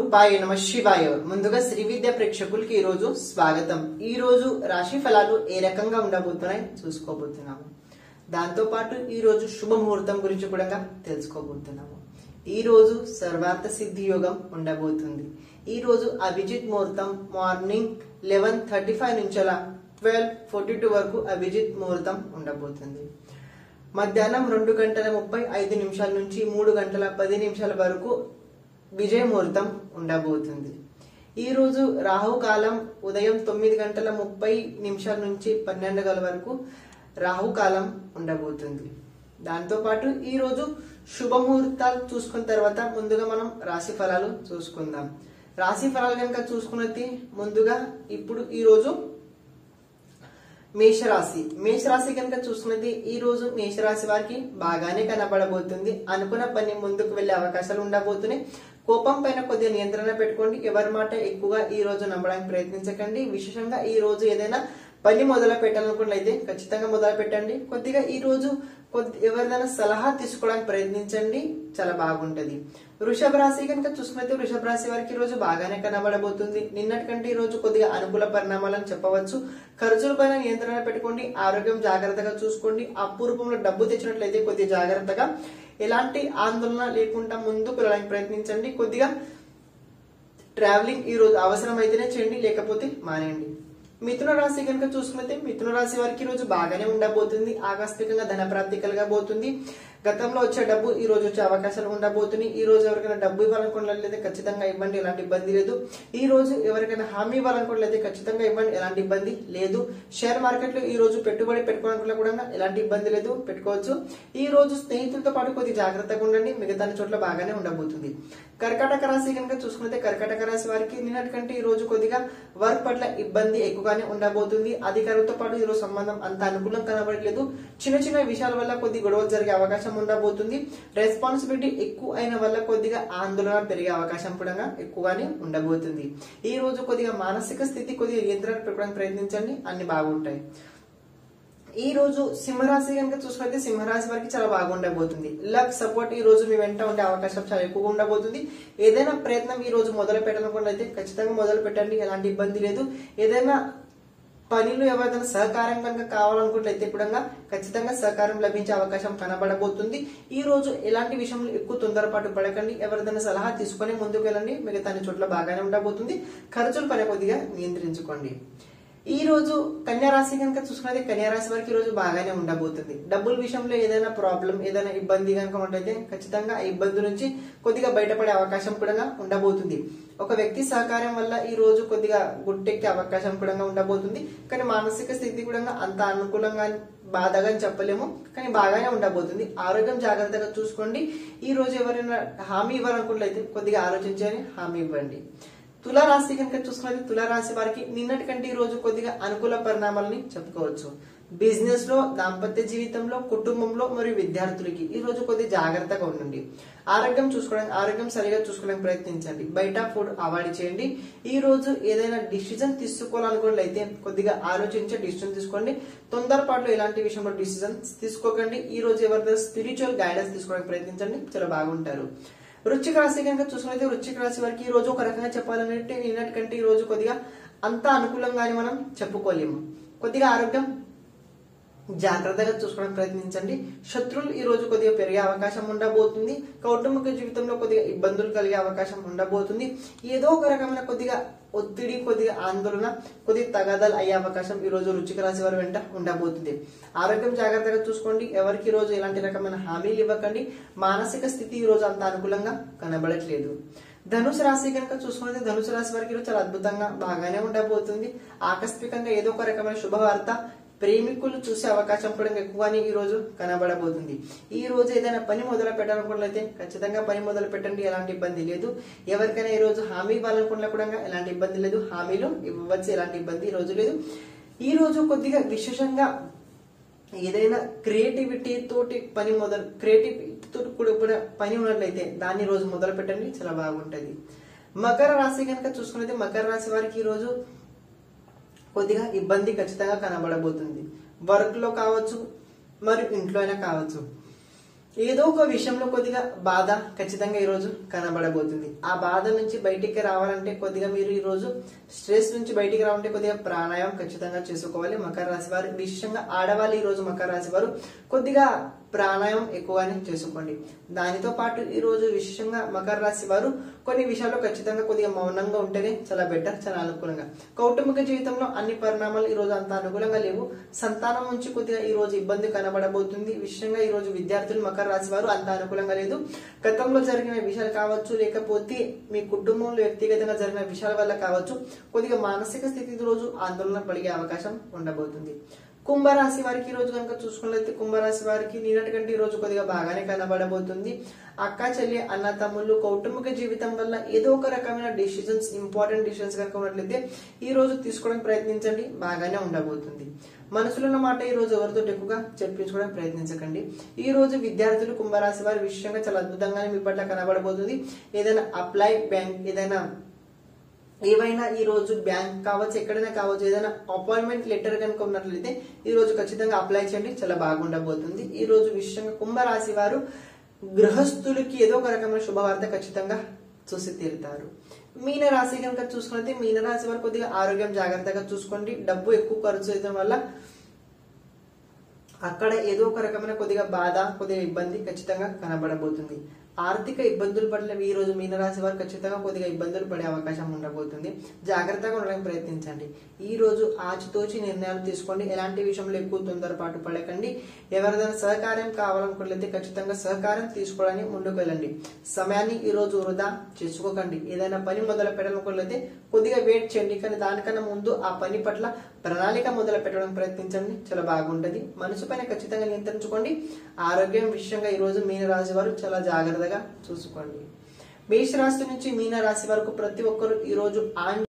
రూపాయ నమ శివాయ ముందుగా శ్రీ విద్య ప్రేక్షకులకి ఈ రోజు స్వాగతం ఈ రోజు రాశి ఫలాలు ఏ రకంగా ఉండబోతున్నాయి చూసుకోబోతున్నాము దాంతో పాటు ఈ రోజు శుభముహూర్తం గురించి కూడా తెలుసుకోబోతున్నాము ఈ రోజు సర్వార్థ సిద్ధి యోగం ఉండబోతుంది ఈ రోజు అభిజిత్ ముహూర్తం మార్నింగ్ లెవెన్ థర్టీ ఫైవ్ నుంచి ట్వెల్వ్ ఫోర్టీ టూ వరకు అభిజిత్ ముహూర్తం ఉండబోతుంది మధ్యాహ్నం రెండు గంటల ముప్పై ఐదు నిమిషాల నుంచి మూడు గంటల పది నిమిషాల వరకు విజయ ముహూర్తం ఉండబోతుంది ఈ రోజు రాహు కాలం ఉదయం తొమ్మిది గంటల ముప్పై నిమిషాల నుంచి పన్నెండు గంటల వరకు రాహు కాలం ఉండబోతుంది దాంతో పాటు ఈ రోజు శుభముహూర్తాలు చూసుకున్న తర్వాత ముందుగా మనం రాశి ఫలాలు చూసుకుందాం రాశి ఫలాలు కనుక చూసుకున్నది ముందుగా ఇప్పుడు ఈ రోజు మేషరాశి మేషరాశి కనుక చూసుకున్నది ఈ రోజు మేషరాశి వారికి బాగానే కనబడబోతుంది అనుకున్న పని ముందుకు వెళ్లే అవకాశాలు ఉండబోతున్నాయి కోపం పైన కొద్దిగా నియంత్రణ పెట్టుకోండి ఎవరి మాట ఎక్కువగా ఈ రోజు నమ్మడానికి ప్రయత్నించకండి విశేషంగా ఈ రోజు ఏదైనా పని మొదలు పెట్టాలనుకున్నట్లయితే ఖచ్చితంగా మొదలు పెట్టండి కొద్దిగా ఈ రోజు కొద్ది ఎవరిదైనా సలహా తీసుకోవడానికి ప్రయత్నించండి చాలా బాగుంటది వృషభ రాశి కనుక చూసుకున్నట్లయితే వృషభ రాశి వారికి ఈ రోజు బాగానే కనబడబోతుంది నిన్నటి కంటే ఈ రోజు కొద్దిగా అనుకూల పరిణామాలను చెప్పవచ్చు ఖర్చుల పైన నియంత్రణ పెట్టుకోండి ఆరోగ్యం జాగ్రత్తగా చూసుకోండి అపూర్వంలో డబ్బు తెచ్చినట్లయితే కొద్దిగా జాగ్రత్తగా ఎలాంటి ఆందోళన లేకుండా ముందుకు వెళ్ళడానికి ప్రయత్నించండి కొద్దిగా ట్రావెలింగ్ ఈ రోజు అవసరం అయితేనే చేయండి లేకపోతే మానేయండి మిథున రాశి కనుక చూసుకుంటే మిథున రాశి వారికి ఈ రోజు బాగానే ఉండబోతుంది ఆకస్మికంగా ధన ప్రాప్తి కలగబోతుంది గతంలో వచ్చే డబ్బు ఈ రోజు వచ్చే అవకాశాలు ఉండబోతుంది ఈ రోజు ఎవరికైనా డబ్బు ఇవ్వాలనుకున్నట్లయితే ఖచ్చితంగా ఇవ్వండి ఎలాంటి ఇబ్బంది లేదు ఈ రోజు ఎవరికైనా హామీ ఇవ్వాలనుకున్నట్లయితే ఖచ్చితంగా ఇవ్వండి ఎలాంటి ఇబ్బంది లేదు షేర్ మార్కెట్ లో ఈ రోజు పెట్టుబడి పెట్టుకోవాలనుకున్నా కూడా ఎలాంటి ఇబ్బంది లేదు పెట్టుకోవచ్చు ఈ రోజు స్నేహితులతో పాటు కొద్ది జాగ్రత్తగా ఉండండి మిగతా చోట్ల బాగానే ఉండబోతుంది కర్కాటక రాశి కనుక చూసుకుంటే కర్కాటక రాశి వారికి నిన్నటి కంటే ఈ రోజు కొద్దిగా వర్క్ పట్ల ఇబ్బంది ఎక్కువగానే ఉండబోతుంది అధికారులతో పాటు ఈ రోజు సంబంధం అంత అనుకూలం కనబడట్లేదు చిన్న చిన్న విషయాల వల్ల కొద్ది గొడవలు జరిగే అవకాశం ఉండబోతుంది రెస్పాన్సిబిలిటీ ఎక్కువ అయిన వల్ల కొద్దిగా ఆందోళన పెరిగే అవకాశం కూడా ఎక్కువగానే ఉండబోతుంది ఈ రోజు కొద్దిగా మానసిక స్థితి కొద్దిగా నియంత్రణ పెట్టుకోవడానికి ప్రయత్నించండి అన్ని బాగుంటాయి ఈ రోజు సింహరాశి కనుక చూసుకుంటే సింహరాశి వారికి చాలా బాగుండబోతుంది లక్ సపోర్ట్ ఈ రోజు మీ వెంట ఉండే అవకాశం చాలా ఎక్కువగా ఉండబోతుంది ఏదైనా ప్రయత్నం ఈ రోజు మొదలు పెట్టాలనుకున్నట్లయితే ఖచ్చితంగా మొదలు పెట్టండి ఎలాంటి ఇబ్బంది లేదు ఏదైనా పనిలో ఎవరిదైనా సహకారం కనుక కావాలనుకున్నట్లయితే కూడా ఖచ్చితంగా సహకారం లభించే అవకాశం కనబడబోతుంది ఈ రోజు ఎలాంటి విషయంలో ఎక్కువ తొందరపాటు పడకండి ఎవరిదైనా సలహా తీసుకొని ముందుకు వెళ్ళండి మిగతా అన్ని చోట్ల బాగానే ఉండబోతుంది ఖర్చుల పని కొద్దిగా నియంత్రించుకోండి ఈ రోజు కన్యా రాశి కనుక చూసుకున్నది కన్యా రాశి వారికి ఈ రోజు బాగానే ఉండబోతుంది డబ్బుల విషయంలో ఏదైనా ప్రాబ్లం ఏదైనా ఇబ్బంది కనుక ఉంటైతే ఖచ్చితంగా ఆ ఇబ్బంది నుంచి కొద్దిగా బయటపడే అవకాశం కూడా ఉండబోతుంది ఒక వ్యక్తి సహకారం వల్ల ఈ రోజు కొద్దిగా గుట్టెక్కే అవకాశం కూడా ఉండబోతుంది కానీ మానసిక స్థితి కూడా అంత అనుకూలంగా బాధగా అని చెప్పలేము కానీ బాగానే ఉండబోతుంది ఆరోగ్యం జాగ్రత్తగా చూసుకోండి ఈ రోజు ఎవరైనా హామీ ఇవ్వాలనుకున్నట్లయితే కొద్దిగా ఆలోచించని హామీ ఇవ్వండి తులారాశి కనుక చూసుకున్నది తులారాశి వారికి నిన్నటి కంటే ఈ రోజు కొద్దిగా అనుకూల పరిణామాలని చెప్పుకోవచ్చు బిజినెస్ లో దాంపత్య జీవితంలో కుటుంబంలో మరియు విద్యార్థులకి ఈ రోజు కొద్దిగా జాగ్రత్తగా ఉండండి ఆరోగ్యం చూసుకోవడానికి ఆరోగ్యం సరిగా చూసుకోవడానికి ప్రయత్నించండి బయట ఫుడ్ అవాయిడ్ చేయండి ఈ రోజు ఏదైనా డిసిజన్ తీసుకోవాలనుకున్నట్లయితే కొద్దిగా ఆలోచించి డిసిజన్ తీసుకోండి తొందరపాటు ఎలాంటి విషయంలో డిసిజన్ తీసుకోకండి ఈ రోజు ఎవరిదైనా స్పిరిచువల్ గైడెన్స్ తీసుకోవడానికి ప్రయత్నించండి చాలా బాగుంటారు వృశ్చిక రాశి కనుక చూసుకున్నది వృశ్చిక రాశి వారికి ఈ రోజు ఒక రకంగా చెప్పాలంటే నిన్నటి కంటే ఈ రోజు కొద్దిగా అంత అనుకూలంగానే మనం చెప్పుకోలేము కొద్దిగా ఆరోగ్యం జాగ్రత్తగా చూసుకోవడానికి ప్రయత్నించండి శత్రువులు ఈ రోజు కొద్దిగా పెరిగే అవకాశం ఉండబోతుంది కౌటుంబిక జీవితంలో కొద్దిగా ఇబ్బందులు కలిగే అవకాశం ఉండబోతుంది ఏదో ఒక రకమైన కొద్దిగా ఒత్తిడి కొద్దిగా ఆందోళన కొద్దిగా తగాదాలు అయ్యే అవకాశం ఈ రోజు రుచిక రాశి వారి వెంట ఉండబోతుంది ఆరోగ్యం జాగ్రత్తగా చూసుకోండి ఎవరికి ఈ రోజు ఎలాంటి రకమైన హామీలు ఇవ్వకండి మానసిక స్థితి ఈ రోజు అంత అనుకూలంగా కనబడట్లేదు ధనుసు రాశి కనుక చూసుకుంటే ధనుసు రాశి వారికి ఈరోజు చాలా అద్భుతంగా బాగానే ఉండబోతుంది ఆకస్మికంగా ఏదో ఒక రకమైన శుభవార్త ప్రేమికులు చూసే అవకాశం కూడా ఎక్కువగానే ఈ రోజు కనబడబోతుంది ఈ రోజు ఏదైనా పని మొదలు పెట్టాలనుకున్నట్లయితే ఖచ్చితంగా పని మొదలు పెట్టండి ఎలాంటి ఇబ్బంది లేదు ఎవరికైనా ఈ రోజు హామీ ఇవ్వాలనుకున్నా కూడా ఎలాంటి ఇబ్బంది లేదు హామీలు ఇవ్వచ్చు ఎలాంటి ఇబ్బంది ఈ రోజు లేదు ఈ రోజు కొద్దిగా విశేషంగా ఏదైనా క్రియేటివిటీ తోటి పని మొదలు క్రియేటివిటీ తోటి కూడిన పని ఉన్నట్లయితే దాన్ని ఈ రోజు మొదలు పెట్టండి చాలా బాగుంటది మకర రాశి కనుక చూసుకున్నది మకర రాశి వారికి ఈ రోజు కొద్దిగా ఇబ్బంది ఖచ్చితంగా కనబడబోతుంది వర్క్ లో కావచ్చు మరియు ఇంట్లో అయినా కావచ్చు ఏదో ఒక విషయంలో కొద్దిగా బాధ ఖచ్చితంగా ఈరోజు కనబడబోతుంది ఆ బాధ నుంచి బయటికి రావాలంటే కొద్దిగా మీరు ఈ రోజు స్ట్రెస్ నుంచి బయటికి రావాలంటే కొద్దిగా ప్రాణాయామం ఖచ్చితంగా చేసుకోవాలి మకర రాశి వారు విశేషంగా ఆడవాళ్ళు ఈ రోజు మకర రాశి వారు కొద్దిగా ప్రాణాయామం ఎక్కువగానే చేసుకోండి దానితో పాటు ఈ రోజు విశేషంగా మకర రాశి వారు కొన్ని విషయాల్లో ఖచ్చితంగా కొద్దిగా మౌనంగా ఉంటేనే చాలా బెటర్ చాలా అనుకూలంగా కౌటుంబిక జీవితంలో అన్ని పరిణామాలు ఈ రోజు అంత అనుకూలంగా లేవు సంతానం నుంచి కొద్దిగా ఈ రోజు ఇబ్బంది కనబడబోతుంది విశేషంగా ఈ రోజు విద్యార్థులు మకర రాశి వారు అంత అనుకూలంగా లేదు గతంలో జరిగిన విషయాలు కావచ్చు లేకపోతే మీ కుటుంబంలో వ్యక్తిగతంగా జరిగిన విషయాల వల్ల కావచ్చు కొద్దిగా మానసిక స్థితి ఈ రోజు ఆందోళన పడిగే అవకాశం ఉండబోతుంది కుంభరాశి వారికి ఈ రోజు కనుక చూసుకున్నట్లయితే కుంభరాశి వారికి నిన్నటి కంటే ఈ రోజు కొద్దిగా బాగానే కనబడబోతుంది అక్క చెల్లి అన్న తమ్ముళ్ళు కౌటుంబిక జీవితం వల్ల ఏదో ఒక రకమైన డిసిషన్స్ ఇంపార్టెంట్ డిసిషన్స్ కనుక ఉన్నట్లయితే ఈ రోజు తీసుకోవడానికి ప్రయత్నించండి బాగానే ఉండబోతుంది మనసులో ఉన్న మాట ఈ రోజు ఎవరితో ఎక్కువగా చెప్పించుకోవడానికి ప్రయత్నించకండి ఈ రోజు విద్యార్థులు కుంభరాశి వారి విషయంగా చాలా అద్భుతంగానే మీ పట్ల కనబడబోతుంది ఏదైనా అప్లై బ్యాంక్ ఏదైనా ఏవైనా ఈ రోజు బ్యాంక్ కావచ్చు ఎక్కడైనా కావచ్చు ఏదైనా అపాయింట్మెంట్ లెటర్ కనుక ఉన్నట్లయితే ఈ రోజు ఖచ్చితంగా అప్లై చేయండి చాలా బాగుండబోతుంది ఈ రోజు విషయంగా కుంభరాశి వారు గృహస్థులకి ఏదో ఒక రకమైన శుభవార్త ఖచ్చితంగా చూసి తీరుతారు మీన రాశి కనుక చూసుకున్నట్లయితే మీన రాశి వారు కొద్దిగా ఆరోగ్యం జాగ్రత్తగా చూసుకోండి డబ్బు ఎక్కువ ఖర్చు చేయడం వల్ల అక్కడ ఏదో ఒక రకమైన కొద్దిగా బాధ కొద్దిగా ఇబ్బంది ఖచ్చితంగా కనబడబోతుంది ఆర్థిక ఇబ్బందుల పట్ల ఈ రోజు మీనరాశి వారు ఖచ్చితంగా కొద్దిగా ఇబ్బందులు పడే అవకాశం ఉండబోతుంది జాగ్రత్తగా ఉండడానికి ప్రయత్నించండి ఈ రోజు ఆచితోచి నిర్ణయాలు తీసుకోండి ఎలాంటి విషయంలో ఎక్కువ తొందరపాటు పడకండి ఎవరిదైనా సహకారం కావాలనుకున్నట్లయితే ఖచ్చితంగా సహకారం తీసుకోవడానికి ముందుకు వెళ్ళండి సమయాన్ని ఈ రోజు వృధా చేసుకోకండి ఏదైనా పని మొదలు పెట్టాలనుకున్నట్లయితే కొద్దిగా వెయిట్ చేయండి కానీ దానికన్నా ముందు ఆ పని పట్ల ప్రణాళిక మొదలు పెట్టడానికి ప్రయత్నించండి చాలా బాగుంటది మనసు పైన ఖచ్చితంగా నియంత్రించుకోండి ఆరోగ్యం విషయంగా ఈ రోజు మీన రాశి వారు చాలా జాగ్రత్తగా చూసుకోండి మేష రాశి నుంచి మీన రాశి వరకు ప్రతి ఒక్కరు ఈ రోజు ఆంజ